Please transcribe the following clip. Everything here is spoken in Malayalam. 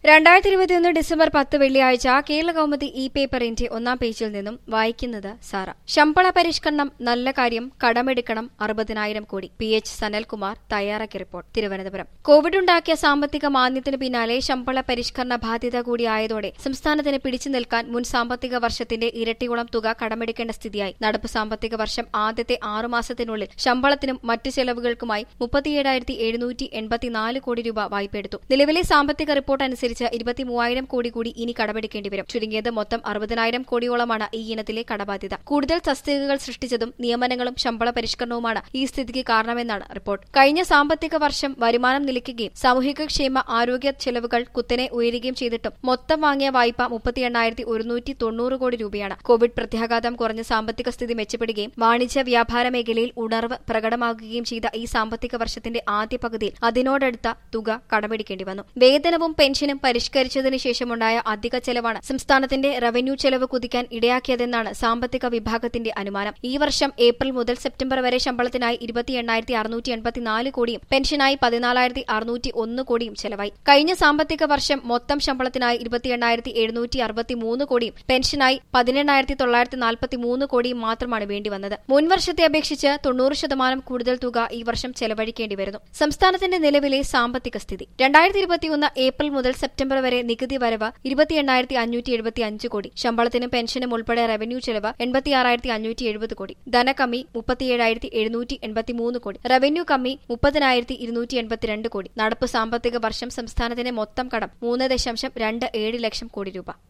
രണ്ടായിരത്തി ഇരുപത്തിയൊന്ന് ഡിസംബർ പത്ത് വെള്ളിയാഴ്ച കേരള കൗമുദി ഇ പേപ്പറിന്റെ ഒന്നാം പേജിൽ നിന്നും വായിക്കുന്നത് സാറ ശമ്പള പരിഷ്കരണം നല്ല കാര്യം കടമെടുക്കണം അറുപതിനായിരം കോടി പി എച്ച് സനൽകുമാർ തയ്യാറാക്കിയ റിപ്പോർട്ട് തിരുവനന്തപുരം കോവിഡ് ഉണ്ടാക്കിയ സാമ്പത്തിക മാന്ദ്യത്തിന് പിന്നാലെ ശമ്പള പരിഷ്കരണ ബാധ്യത കൂടിയായതോടെ സംസ്ഥാനത്തിന് പിടിച്ചു നിൽക്കാൻ മുൻ സാമ്പത്തിക വർഷത്തിന്റെ ഇരട്ടിയോളം തുക കടമെടുക്കേണ്ട സ്ഥിതിയായി നടപ്പ് സാമ്പത്തിക വർഷം ആദ്യത്തെ ആറുമാസത്തിനുള്ളിൽ ശമ്പളത്തിനും മറ്റ് ചെലവുകൾക്കുമായി മുപ്പത്തിയേഴായിരത്തി എഴുന്നൂറ്റി എൺപത്തിനാല് കോടി രൂപ വായ്പയെടുത്തു നിലവിലെ സാമ്പത്തിക റിപ്പോർട്ട് അനുസരിച്ച് ഇരുപത്തിമൂവായിരം കോടി കൂടി ഇനി കടമെടുക്കേണ്ടി വരും ചുരുങ്ങിയത് മൊത്തം അറുപതിനായിരം കോടിയോളമാണ് ഈ ഇനത്തിലെ കടബാധ്യത കൂടുതൽ തസ്തികകൾ സൃഷ്ടിച്ചതും നിയമനങ്ങളും ശമ്പള പരിഷ്കരണവുമാണ് ഈ സ്ഥിതിക്ക് കാരണമെന്നാണ് റിപ്പോർട്ട് കഴിഞ്ഞ സാമ്പത്തിക വർഷം വരുമാനം നിലയ്ക്കുകയും സാമൂഹികക്ഷേമ ആരോഗ്യ ചെലവുകൾ കുത്തനെ ഉയരുകയും ചെയ്തിട്ടും മൊത്തം വാങ്ങിയ വായ്പ മുപ്പത്തി എണ്ണായിരത്തി ഒരുന്നൂറ്റി തൊണ്ണൂറ് കോടി രൂപയാണ് കോവിഡ് പ്രത്യാഘാതം കുറഞ്ഞ സാമ്പത്തിക സ്ഥിതി മെച്ചപ്പെടുകയും വാണിജ്യ വ്യാപാര മേഖലയിൽ ഉണർവ് പ്രകടമാകുകയും ചെയ്ത ഈ സാമ്പത്തിക വർഷത്തിന്റെ ആദ്യ പകുതിയിൽ അതിനോടടുത്ത തുക കടമെടുക്കേണ്ടി വന്നു വേതനവും പെൻഷനും പരിഷ്കരിച്ചതിനു ശേഷമുണ്ടായ അധിക ചെലവാണ് സംസ്ഥാനത്തിന്റെ റവന്യൂ ചെലവ് കുതിക്കാൻ ഇടയാക്കിയതെന്നാണ് സാമ്പത്തിക വിഭാഗത്തിന്റെ അനുമാനം ഈ വർഷം ഏപ്രിൽ മുതൽ സെപ്റ്റംബർ വരെ ശമ്പളത്തിനായി ഇരുപത്തി എണ്ണായിരത്തി അറുന്നൂറ്റി എൺപത്തിനാല് കോടിയും പെൻഷനായി പതിനാലായിരത്തി അറുന്നൂറ്റി ഒന്ന് കോടിയും ചെലവായി കഴിഞ്ഞ സാമ്പത്തിക വർഷം മൊത്തം ശമ്പളത്തിനായി ഇരുപത്തി എണ്ണായിരത്തി എഴുന്നൂറ്റി അറുപത്തി മൂന്ന് കോടിയും പെൻഷനായി പതിനെണ്ണായിരത്തി തൊള്ളായിരത്തി നാൽപ്പത്തി മൂന്ന് കോടിയും മാത്രമാണ് വേണ്ടിവന്നത് മുൻവർഷത്തെ അപേക്ഷിച്ച് തൊണ്ണൂറ് ശതമാനം കൂടുതൽ തുക ഈ വർഷം ചെലവഴിക്കേണ്ടി വരുന്നു സംസ്ഥാനത്തിന്റെ നിലവിലെ സാമ്പത്തിക സ്ഥിതി രണ്ടായിരത്തി ഇരുപത്തിയൊന്ന് ഏപ്രിൽ മുതൽ സെപ്റ്റംബർ വരെ നികുതി വരവ് ഇരുപത്തി എണ്ണായിരത്തി അഞ്ഞൂറ്റി എഴുപത്തി അഞ്ച് കോടി ശമ്പളത്തിനും പെൻഷനും ഉൾപ്പെടെ റവന്യൂ ചെലവ് എൺപത്തിയാറായിരത്തി അഞ്ഞൂറ്റി എഴുപത് കോടി ധനകമ്മി മുപ്പത്തിയേഴായിരത്തി എഴുന്നൂറ്റി എൺപത്തിമൂന്ന് കോടി റവന്യൂ കമ്മി മുപ്പതിനായിരത്തി ഇരുന്നൂറ്റി എൺപത്തിരണ്ട് കോടി നടപ്പ് സാമ്പത്തിക വർഷം സംസ്ഥാനത്തിന്റെ മൊത്തം കടം മൂന്ന് ദശാംശം രണ്ട് ഏഴ് ലക്ഷം കോടി രൂപ